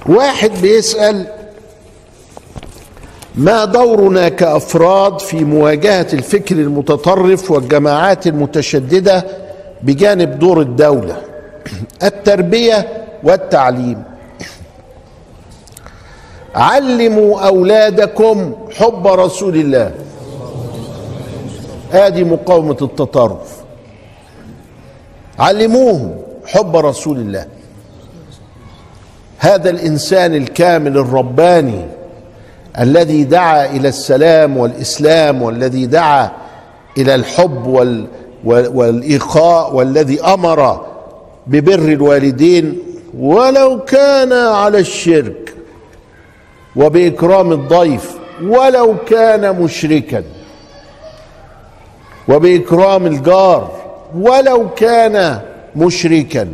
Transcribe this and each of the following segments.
واحد بيسأل ما دورنا كأفراد في مواجهة الفكر المتطرف والجماعات المتشددة بجانب دور الدولة التربية والتعليم علموا أولادكم حب رسول الله ادي مقاومة التطرف علموهم حب رسول الله هذا الانسان الكامل الرباني الذي دعا الى السلام والاسلام والذي دعا الى الحب وال والايقاء والذي امر ببر الوالدين ولو كان على الشرك وباكرام الضيف ولو كان مشركا وباكرام الجار ولو كان مشركا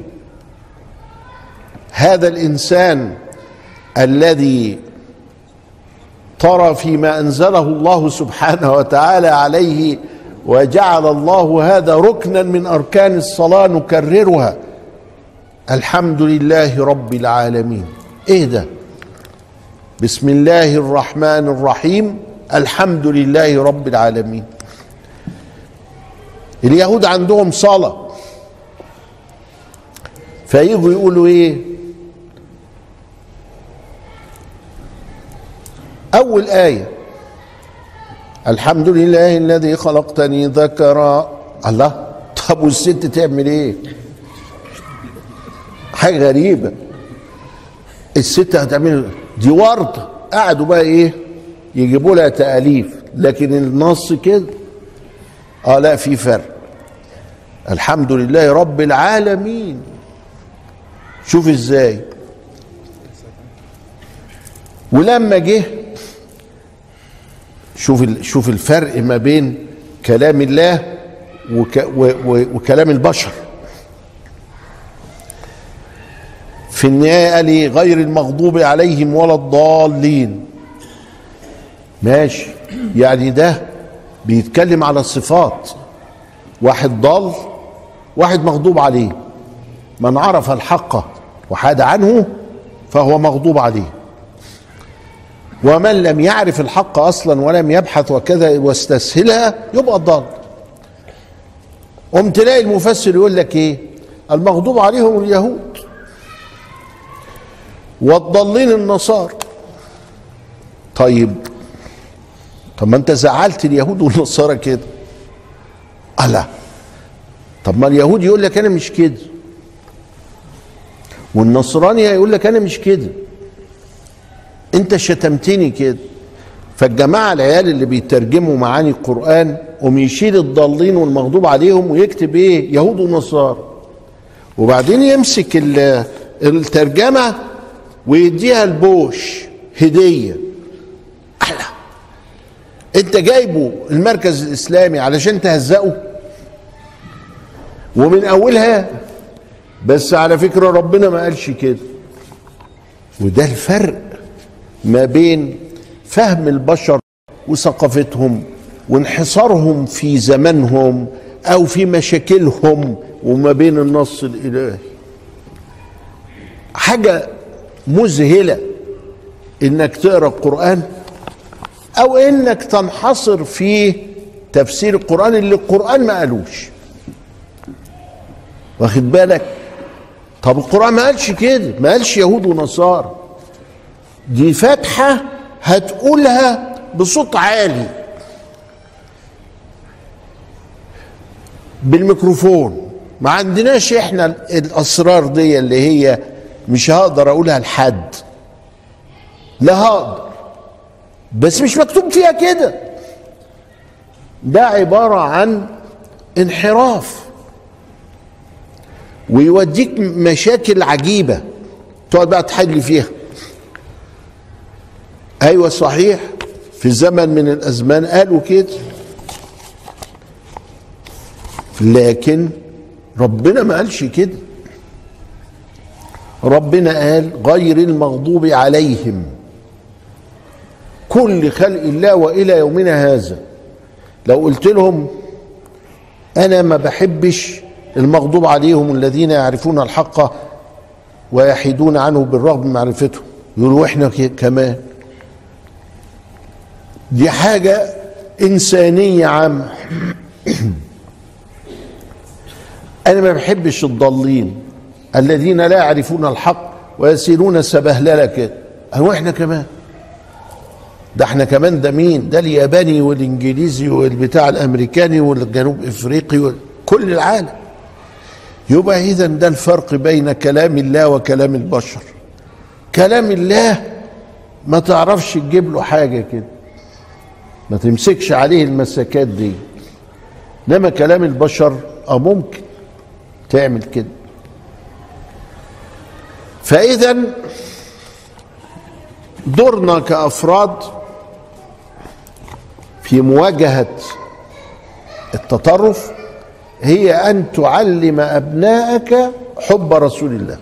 هذا الانسان الذي ترى فيما انزله الله سبحانه وتعالى عليه وجعل الله هذا ركنا من اركان الصلاه نكررها الحمد لله رب العالمين ايه ده بسم الله الرحمن الرحيم الحمد لله رب العالمين اليهود عندهم صلاه فيجوا يقولوا ايه اول ايه الحمد لله الذي خلقتني ذكرا الله طب والست تعمل ايه حاجه غريبه الست هتعمل دي ورطه قعدوا بقى ايه يجيبوا لها تاليف لكن النص كده اه لا في فرق الحمد لله رب العالمين شوف ازاي ولما جه شوف شوف الفرق ما بين كلام الله وك و و وكلام البشر في النهايه قال إيه؟ غير المغضوب عليهم ولا الضالين ماشي يعني ده بيتكلم على الصفات واحد ضال واحد مغضوب عليه من عرف الحق وحاد عنه فهو مغضوب عليه ومن لم يعرف الحق اصلا ولم يبحث وكذا واستسهلها يبقى الضال قوم تلاقي المفسر يقول لك ايه المغضوب عليهم اليهود والضالين النصارى طيب طب ما انت زعلت اليهود والنصارى كده ألا طب ما اليهود يقول لك انا مش كده والنصراني هيقول لك انا مش كده انت شتمتني كده فالجماعه العيال اللي بيترجموا معاني القران قوم يشيل الضالين والمغضوب عليهم ويكتب ايه يهود ونصارى وبعدين يمسك الترجمه ويديها البوش هديه أحلى انت جايبه المركز الاسلامي علشان تهزقه ومن اولها بس على فكره ربنا ما قالش كده وده الفرق ما بين فهم البشر وثقافتهم وانحصارهم في زمانهم او في مشاكلهم وما بين النص الالهي حاجه مذهله انك تقرا القران او انك تنحصر في تفسير القران اللي القران ما قالوش واخد بالك طب القران ما قالش كده ما قالش يهود ونصارى دي فاتحه هتقولها بصوت عالي بالميكروفون ما عندناش احنا الاسرار دي اللي هي مش هقدر اقولها لحد لا هقدر بس مش مكتوب فيها كده ده عباره عن انحراف ويوديك مشاكل عجيبه تقعد بقى تحل فيها ايوه صحيح في زمن من الازمان قالوا كده لكن ربنا ما قالش كده ربنا قال غير المغضوب عليهم كل خلق الله والى يومنا هذا لو قلت لهم انا ما بحبش المغضوب عليهم الذين يعرفون الحق ويحيدون عنه بالرغم من معرفتهم يقولوا احنا ك- كمان دي حاجة إنسانية عامة أنا ما بحبش الضالين الذين لا يعرفون الحق ويسيرون سبهللة كده هو احنا كمان ده احنا كمان ده مين ده الياباني والانجليزي والبتاع الامريكاني والجنوب افريقي وكل العالم يبقى اذا ده الفرق بين كلام الله وكلام البشر كلام الله ما تعرفش تجيب له حاجه كده ما تمسكش عليه المسكات دي انما كلام البشر اه ممكن تعمل كده فاذا دورنا كافراد في مواجهه التطرف هي ان تعلم ابنائك حب رسول الله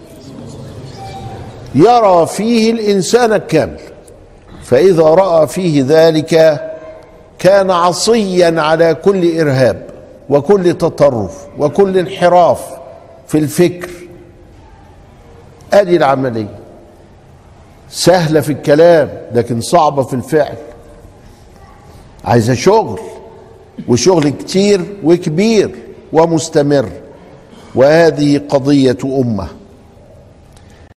يرى فيه الانسان الكامل فاذا راى فيه ذلك كان عصيا على كل ارهاب وكل تطرف وكل انحراف في الفكر ادي العمليه سهله في الكلام لكن صعبه في الفعل عايزه شغل وشغل كتير وكبير ومستمر وهذه قضيه امه